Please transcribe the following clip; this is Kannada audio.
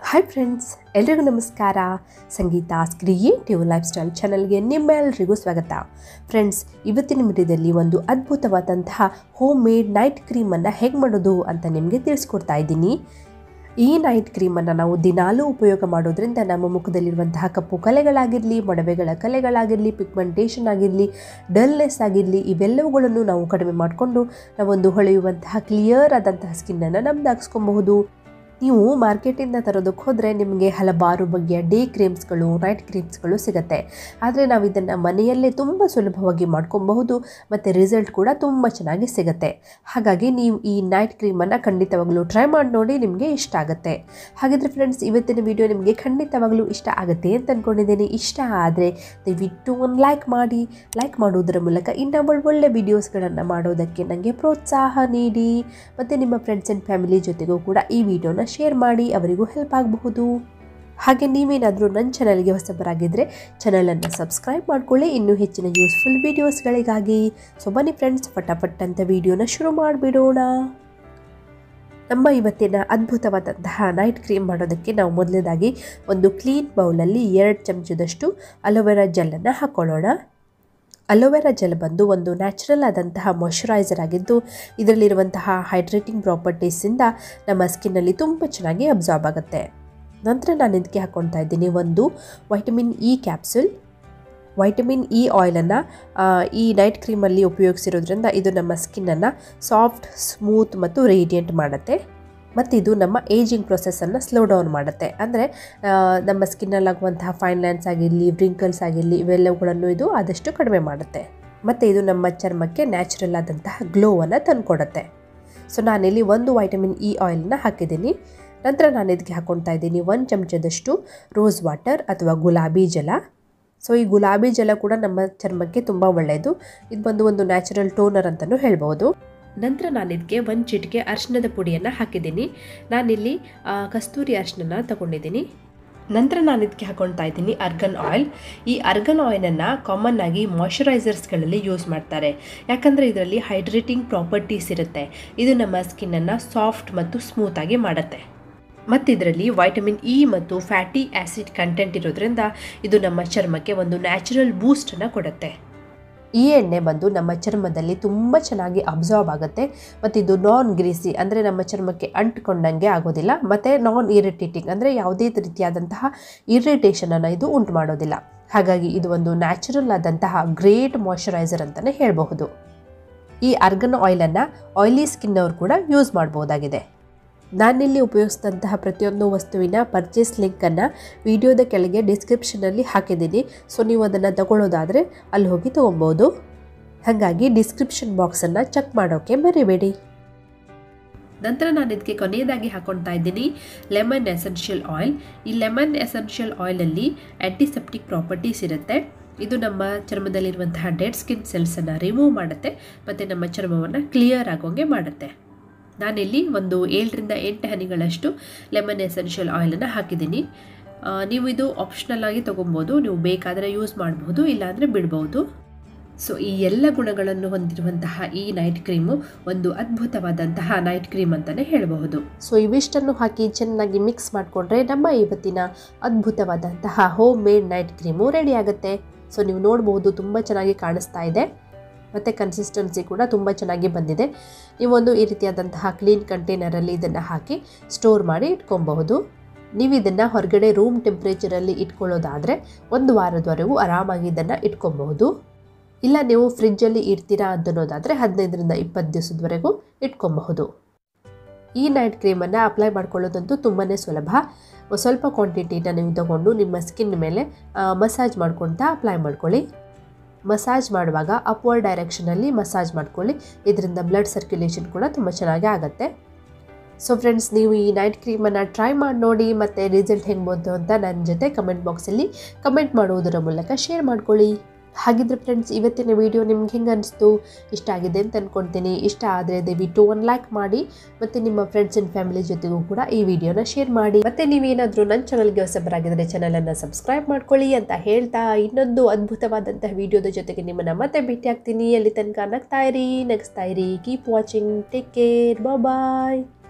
ಹಾಯ್ ಫ್ರೆಂಡ್ಸ್ ಎಲ್ರಿಗೂ ನಮಸ್ಕಾರ ಸಂಗೀತ ಕ್ರಿಯೇಟಿವ್ ಲೈಫ್ ಸ್ಟೈಲ್ ಚಾನಲ್ಗೆ ನಿಮ್ಮೆಲ್ಲರಿಗೂ ಸ್ವಾಗತ ಫ್ರೆಂಡ್ಸ್ ಇವತ್ತಿನ ವಿಡಿಯೋದಲ್ಲಿ ಒಂದು ಅದ್ಭುತವಾದಂತಹ ಹೋಮ್ ಮೇಡ್ ನೈಟ್ ಕ್ರೀಮನ್ನು ಹೇಗೆ ಮಾಡೋದು ಅಂತ ನಿಮಗೆ ತಿಳಿಸ್ಕೊಡ್ತಾ ಇದ್ದೀನಿ ಈ ನೈಟ್ ಕ್ರೀಮನ್ನು ನಾವು ದಿನಾಲೂ ಉಪಯೋಗ ಮಾಡೋದ್ರಿಂದ ನಮ್ಮ ಮುಖದಲ್ಲಿರುವಂತಹ ಕಪ್ಪು ಕಲೆಗಳಾಗಿರಲಿ ಮೊಡವೆಗಳ ಕಲೆಗಳಾಗಿರಲಿ ಪಿಗ್ಮೆಂಟೇಷನ್ ಆಗಿರಲಿ ಡಲ್ನೆಸ್ ಆಗಿರಲಿ ಇವೆಲ್ಲವುಗಳನ್ನು ನಾವು ಕಡಿಮೆ ಮಾಡಿಕೊಂಡು ನಾವೊಂದು ಹೊಳೆಯುವಂತಹ ಕ್ಲಿಯರ್ ಆದಂತಹ ಸ್ಕಿನ್ನನ್ನು ನಮ್ದಾಗಿಸ್ಕೊಬಹುದು ನೀವು ಮಾರ್ಕೆಟಿಂದ ತರೋದಕ್ಕೆ ಹೋದರೆ ನಿಮಗೆ ಹಲವಾರು ಬಗೆಯ ಡೇ ಕ್ರೀಮ್ಸ್ಗಳು ನೈಟ್ ಕ್ರೀಮ್ಸ್ಗಳು ಸಿಗುತ್ತೆ ಆದರೆ ನಾವು ಇದನ್ನು ಮನೆಯಲ್ಲೇ ತುಂಬ ಸುಲಭವಾಗಿ ಮಾಡ್ಕೊಬಹುದು ಮತ್ತು ರಿಸಲ್ಟ್ ಕೂಡ ತುಂಬ ಚೆನ್ನಾಗಿ ಸಿಗುತ್ತೆ ಹಾಗಾಗಿ ನೀವು ಈ ನೈಟ್ ಕ್ರೀಮನ್ನು ಖಂಡಿತವಾಗಲೂ ಟ್ರೈ ಮಾಡಿ ನೋಡಿ ನಿಮಗೆ ಇಷ್ಟ ಆಗುತ್ತೆ ಹಾಗಿದ್ರೆ ಫ್ರೆಂಡ್ಸ್ ಇವತ್ತಿನ ವಿಡಿಯೋ ನಿಮಗೆ ಖಂಡಿತವಾಗಲೂ ಇಷ್ಟ ಆಗುತ್ತೆ ಅಂತ ಅಂದ್ಕೊಂಡಿದ್ದೀನಿ ಇಷ್ಟ ಆದರೆ ದಯವಿಟ್ಟು ಒಂದು ಲೈಕ್ ಮಾಡಿ ಲೈಕ್ ಮಾಡುವುದರ ಮೂಲಕ ಇನ್ನೂ ಒಳ್ಳೊಳ್ಳೆ ವೀಡಿಯೋಸ್ಗಳನ್ನು ಮಾಡೋದಕ್ಕೆ ನನಗೆ ಪ್ರೋತ್ಸಾಹ ನೀಡಿ ಮತ್ತು ನಿಮ್ಮ ಫ್ರೆಂಡ್ಸ್ ಆ್ಯಂಡ್ ಫ್ಯಾಮಿಲಿ ಜೊತೆಗೂ ಕೂಡ ಈ ವಿಡಿಯೋನ ಶೇರ್ ಮಾಡಿ ಅವರಿಗೂ ಹೆಲ್ಪ್ ಆಗಬಹುದು ಹಾಗೆ ನೀವೇನಾದರೂ ನನ್ನ ಚಾನಲ್ಗೆ ಹೊಸಬರಾಗಿದ್ದರೆ ಚಾನಲನ್ನು ಸಬ್ಸ್ಕ್ರೈಬ್ ಮಾಡ್ಕೊಳ್ಳಿ ಇನ್ನೂ ಹೆಚ್ಚಿನ ಯೂಸ್ಫುಲ್ ವೀಡಿಯೋಸ್ಗಳಿಗಾಗಿ ಸೊ ಬನ್ನಿ ಫ್ರೆಂಡ್ಸ್ ಪಟಾಪಟ್ ಅಂತ ವಿಡಿಯೋನ ಶುರು ಮಾಡಿಬಿಡೋಣ ನಮ್ಮ ಇವತ್ತಿನ ಅದ್ಭುತವಾದಂತಹ ನೈಟ್ ಕ್ರೀಮ್ ಮಾಡೋದಕ್ಕೆ ನಾವು ಮೊದಲನೇದಾಗಿ ಒಂದು ಕ್ಲೀನ್ ಬೌಲಲ್ಲಿ ಎರಡು ಚಮಚದಷ್ಟು ಅಲೋವೆರಾ ಜೆಲ್ಲನ್ನು ಹಾಕ್ಕೊಳ್ಳೋಣ ಅಲೋವೆರಾ ಜೆಲ್ ಬಂದು ಒಂದು ನ್ಯಾಚುರಲ್ ಆದಂತಹ ಮಾಯ್ಶ್ಚರೈಸರ್ ಆಗಿದ್ದು ಇದರಲ್ಲಿರುವಂತಹ ಹೈಡ್ರೇಟಿಂಗ್ ಪ್ರಾಪರ್ಟೀಸಿಂದ ನಮ್ಮ ಸ್ಕಿನ್ನಲ್ಲಿ ತುಂಬ ಚೆನ್ನಾಗಿ ಅಬ್ಸಾರ್ಬ್ ಆಗುತ್ತೆ ನಂತರ ನಾನು ಇದಕ್ಕೆ ಹಾಕ್ಕೊಳ್ತಾ ಇದ್ದೀನಿ ಒಂದು vitamin E capsule vitamin E ಆಯಿಲನ್ನು ಈ ನೈಟ್ ಕ್ರೀಮಲ್ಲಿ ಉಪಯೋಗಿಸಿರೋದ್ರಿಂದ ಇದು ನಮ್ಮ ಸ್ಕಿನ್ನನ್ನು ಸಾಫ್ಟ್ ಸ್ಮೂತ್ ಮತ್ತು ರೇಡಿಯಂಟ್ ಮಾಡುತ್ತೆ ಮತ್ತು ಇದು ನಮ್ಮ ಏಜಿಂಗ್ ಪ್ರೊಸೆಸನ್ನು ಸ್ಲೋ ಡೌನ್ ಮಾಡುತ್ತೆ ಅಂದರೆ ನಮ್ಮ ಸ್ಕಿನ್ನಲ್ಲಾಗುವಂತಹ ಫೈನ್ ಲೈನ್ಸ್ ಆಗಿರಲಿ ವ್ರಿಂಕಲ್ಸ್ ಆಗಿರಲಿ ಇವೆಲ್ಲವುಗಳನ್ನು ಇದು ಆದಷ್ಟು ಕಡಿಮೆ ಮಾಡುತ್ತೆ ಮತ್ತು ಇದು ನಮ್ಮ ಚರ್ಮಕ್ಕೆ ನ್ಯಾಚುರಲ್ ಆದಂತಹ ಗ್ಲೋವನ್ನು ತಂದುಕೊಡುತ್ತೆ ಸೊ ನಾನಿಲ್ಲಿ ಒಂದು ವೈಟಮಿನ್ ಇ ಆಯಿಲನ್ನ ಹಾಕಿದ್ದೀನಿ ನಂತರ ನಾನು ಇದಕ್ಕೆ ಹಾಕ್ಕೊಳ್ತಾ ಇದ್ದೀನಿ ಒಂದು ಚಮಚದಷ್ಟು ರೋಸ್ ವಾಟರ್ ಅಥವಾ ಗುಲಾಬಿ ಜಲ ಸೊ ಈ ಗುಲಾಬಿ ಜಲ ಕೂಡ ನಮ್ಮ ಚರ್ಮಕ್ಕೆ ತುಂಬ ಒಳ್ಳೆಯದು ಇದು ಬಂದು ಒಂದು ನ್ಯಾಚುರಲ್ ಟೋನರ್ ಅಂತಲೂ ಹೇಳ್ಬೋದು ನಂತರ ನಾನು ಇದಕ್ಕೆ ಒಂದು ಚಿಟಿಕೆ ಅರಿಶಿಣದ ಪುಡಿಯನ್ನು ಹಾಕಿದ್ದೀನಿ ನಾನಿಲ್ಲಿ ಕಸ್ತೂರಿ ಅರಿಶಿನ ತಗೊಂಡಿದ್ದೀನಿ ನಂತರ ನಾನು ಇದಕ್ಕೆ ಹಾಕೊಳ್ತಾ ಇದ್ದೀನಿ ಅರ್ಗನ್ ಆಯಿಲ್ ಈ ಅರ್ಗನ್ ಆಯಿಲನ್ನು ಕಾಮನ್ ಆಗಿ ಮಾಯ್ಶ್ಚರೈಸರ್ಸ್ಗಳಲ್ಲಿ ಯೂಸ್ ಮಾಡ್ತಾರೆ ಯಾಕಂದರೆ ಇದರಲ್ಲಿ ಹೈಡ್ರೇಟಿಂಗ್ ಪ್ರಾಪರ್ಟೀಸ್ ಇರುತ್ತೆ ಇದು ನಮ್ಮ ಸ್ಕಿನ್ನನ್ನು ಸಾಫ್ಟ್ ಮತ್ತು ಸ್ಮೂತಾಗಿ ಮಾಡುತ್ತೆ ಮತ್ತು ಇದರಲ್ಲಿ ವೈಟಮಿನ್ ಇ ಮತ್ತು ಫ್ಯಾಟಿ ಆ್ಯಸಿಡ್ ಕಂಟೆಂಟ್ ಇರೋದ್ರಿಂದ ಇದು ನಮ್ಮ ಚರ್ಮಕ್ಕೆ ಒಂದು ನ್ಯಾಚುರಲ್ ಬೂಸ್ಟನ್ನು ಕೊಡುತ್ತೆ ಈ ಎಣ್ಣೆ ಬಂದು ನಮ್ಮ ಚರ್ಮದಲ್ಲಿ ತುಂಬ ಚೆನ್ನಾಗಿ ಅಬ್ಸಾರ್ಬ್ ಆಗುತ್ತೆ ಮತ್ತು ಇದು ನಾನ್ ಗ್ರೀಸಿ ಅಂದರೆ ನಮ್ಮ ಚರ್ಮಕ್ಕೆ ಅಂಟ್ಕೊಂಡಂಗೆ ಆಗೋದಿಲ್ಲ ಮತ್ತು ನಾನ್ ಇರಿಟೇಟಿಂಗ್ ಅಂದರೆ ಯಾವುದೇ ರೀತಿಯಾದಂತಹ ಇರಿಟೇಷನನ್ನು ಇದು ಉಂಟು ಮಾಡೋದಿಲ್ಲ ಹಾಗಾಗಿ ಇದು ಒಂದು ನ್ಯಾಚುರಲ್ ಆದಂತಹ ಗ್ರೇಟ್ ಮಾಯ್ಶ್ಚರೈಸರ್ ಅಂತಲೇ ಹೇಳಬಹುದು ಈ ಅರ್ಗನ್ ಆಯಿಲನ್ನು ಆಯಿಲಿ ಸ್ಕಿನ್ನವ್ರು ಕೂಡ ಯೂಸ್ ಮಾಡ್ಬೋದಾಗಿದೆ ನಾನಿಲ್ಲಿ ಉಪಯೋಗಿಸಿದಂತಹ ಪ್ರತಿಯೊಂದು ವಸ್ತುವಿನ ಪರ್ಚೇಸ್ ಲಿಂಕನ್ನು ವಿಡಿಯೋದ ಕೆಳಗೆ ಡಿಸ್ಕ್ರಿಪ್ಷನಲ್ಲಿ ಹಾಕಿದ್ದೀನಿ ಸೊ ನೀವು ಅದನ್ನು ತಗೊಳ್ಳೋದಾದರೆ ಅಲ್ಲಿ ಹೋಗಿ ತೊಗೊಬೋದು ಹಾಗಾಗಿ ಡಿಸ್ಕ್ರಿಪ್ಷನ್ ಬಾಕ್ಸನ್ನು ಚೆಕ್ ಮಾಡೋಕ್ಕೆ ಮರಿಬೇಡಿ ನಂತರ ನಾನು ಇದಕ್ಕೆ ಕೊನೆಯದಾಗಿ ಹಾಕೊಳ್ತಾ ಇದ್ದೀನಿ ಲೆಮನ್ ಎಸೆನ್ಷಿಯಲ್ ಆಯಿಲ್ ಈ ಲೆಮನ್ ಎಸೆನ್ಷಿಯಲ್ ಆಯಿಲಲ್ಲಿ ಆ್ಯಂಟಿಸೆಪ್ಟಿಕ್ ಪ್ರಾಪರ್ಟೀಸ್ ಇರುತ್ತೆ ಇದು ನಮ್ಮ ಚರ್ಮದಲ್ಲಿರುವಂತಹ ಡೆಡ್ ಸ್ಕಿನ್ ಸೆಲ್ಸನ್ನು ರಿಮೂವ್ ಮಾಡುತ್ತೆ ಮತ್ತು ನಮ್ಮ ಚರ್ಮವನ್ನು ಕ್ಲಿಯರ್ ಆಗೋಂಗೆ ಮಾಡುತ್ತೆ ನಾನಿಲ್ಲಿ ಒಂದು ಏಳರಿಂದ ಎಂಟು ಹನಿಗಳಷ್ಟು ಲೆಮನ್ ಎಸೆನ್ಷಿಯಲ್ ಆಯಿಲನ್ನು ಹಾಕಿದ್ದೀನಿ ನೀವು ಇದು ಆಪ್ಷನಲ್ ಆಗಿ ತೊಗೊಬೋದು ನೀವು ಬೇಕಾದರೆ ಯೂಸ್ ಮಾಡಬಹುದು ಇಲ್ಲಾಂದರೆ ಬಿಡ್ಬೋದು ಸೊ ಈ ಎಲ್ಲ ಗುಣಗಳನ್ನು ಹೊಂದಿರುವಂತಹ ಈ ನೈಟ್ ಕ್ರೀಮು ಒಂದು ಅದ್ಭುತವಾದಂತಹ ನೈಟ್ ಕ್ರೀಮ್ ಅಂತಲೇ ಹೇಳಬಹುದು ಸೊ ಇವಿಷ್ಟನ್ನು ಹಾಕಿ ಚೆನ್ನಾಗಿ ಮಿಕ್ಸ್ ಮಾಡಿಕೊಂಡ್ರೆ ನಮ್ಮ ಇವತ್ತಿನ ಅದ್ಭುತವಾದಂತಹ home made night cream ready ಆಗುತ್ತೆ ಸೊ ನೀವು ನೋಡ್ಬೋದು ತುಂಬ ಚೆನ್ನಾಗಿ ಕಾಣಿಸ್ತಾ ಇದೆ ಮತ್ತು ಕನ್ಸಿಸ್ಟೆನ್ಸಿ ಕೂಡ ತುಂಬ ಚೆನ್ನಾಗಿ ಬಂದಿದೆ ನೀವೊಂದು ಈ ರೀತಿಯಾದಂತಹ ಕ್ಲೀನ್ ಕಂಟೈನರಲ್ಲಿ ಇದನ್ನು ಹಾಕಿ ಸ್ಟೋರ್ ಮಾಡಿ ಇಟ್ಕೊಬಹುದು ನೀವು ಇದನ್ನು ಹೊರಗಡೆ ರೂಮ್ ಟೆಂಪ್ರೇಚರಲ್ಲಿ ಇಟ್ಕೊಳ್ಳೋದಾದರೆ ಒಂದು ವಾರದವರೆಗೂ ಆರಾಮಾಗಿ ಇದನ್ನು ಇಟ್ಕೊಬಹುದು ಇಲ್ಲ ನೀವು ಫ್ರಿಜ್ಜಲ್ಲಿ ಇಡ್ತೀರಾ ಅಂತನೋದಾದರೆ ಹದಿನೈದರಿಂದ ಇಪ್ಪತ್ತು ದಿವಸದವರೆಗೂ ಇಟ್ಕೊಬಹುದು ಈ ನೈಟ್ ಕ್ರೀಮನ್ನು ಅಪ್ಲೈ ಮಾಡ್ಕೊಳ್ಳೋದಂತೂ ತುಂಬಾ ಸುಲಭ ಸ್ವಲ್ಪ ಕ್ವಾಂಟಿಟಿನ ನೀವು ತಗೊಂಡು ನಿಮ್ಮ ಸ್ಕಿನ್ ಮೇಲೆ ಮಸಾಜ್ ಮಾಡ್ಕೊಳ್ತಾ ಅಪ್ಲೈ ಮಾಡ್ಕೊಳ್ಳಿ ಮಸಾಜ್ ಮಾಡುವಾಗ ಅಪ್ವರ್ಡ್ ಡೈರೆಕ್ಷನಲ್ಲಿ ಮಸಾಜ್ ಮಾಡ್ಕೊಳ್ಳಿ ಇದರಿಂದ ಬ್ಲಡ್ ಸರ್ಕ್ಯುಲೇಷನ್ ಕೂಡ ತುಂಬ ಚೆನ್ನಾಗಿ ಆಗುತ್ತೆ ಸೊ ಫ್ರೆಂಡ್ಸ್ ನೀವು ಈ ನೈಟ್ ಕ್ರೀಮನ್ನು ಟ್ರೈ ಮಾಡಿ ನೋಡಿ ಮತ್ತು ರಿಸಲ್ಟ್ ಹೆಂಗೆ ಬಂತು ಅಂತ ನನ್ನ ಜೊತೆ ಕಮೆಂಟ್ ಬಾಕ್ಸಲ್ಲಿ ಕಮೆಂಟ್ ಮಾಡುವುದರ ಮೂಲಕ ಶೇರ್ ಮಾಡ್ಕೊಳ್ಳಿ ಹಾಗಿದ್ರೆ ಫ್ರೆಂಡ್ಸ್ ಇವತ್ತಿನ ವಿಡಿಯೋ ನಿಮ್ಗೆ ಹೆಂಗೆ ಅನಿಸ್ತು ಇಷ್ಟ ಆಗಿದೆ ಅಂತ ಅಂದ್ಕೊಳ್ತೀನಿ ಇಷ್ಟ ಆದರೆ ದಯವಿಟ್ಟು ಒಂದು ಲೈಕ್ ಮಾಡಿ ಮತ್ತು ನಿಮ್ಮ ಫ್ರೆಂಡ್ಸ್ ಆ್ಯಂಡ್ ಫ್ಯಾಮಿಲಿ ಜೊತೆಗೂ ಕೂಡ ಈ ವಿಡಿಯೋನ ಶೇರ್ ಮಾಡಿ ಮತ್ತು ನೀವೇನಾದರೂ ನನ್ನ ಚಾನಲ್ಗೆ ಹೊಸಬರಾಗಿದ್ದರೆ ಚಾನಲನ್ನು ಸಬ್ಸ್ಕ್ರೈಬ್ ಮಾಡ್ಕೊಳ್ಳಿ ಅಂತ ಹೇಳ್ತಾ ಇನ್ನೊಂದು ಅದ್ಭುತವಾದಂತಹ ವಿಡಿಯೋದ ಜೊತೆಗೆ ನಿಮ್ಮನ್ನು ಮತ್ತೆ ಭೇಟಿ ಆಗ್ತೀನಿ ಅಲ್ಲಿ ತನಕ ನಗ್ತಾ ಇರಿ ನಗಿಸ್ತಾ ಇರಿ ಕೀಪ್ ವಾಚಿಂಗ್ ಟೇಕ್ ಕೇರ್ ಬಾಯ್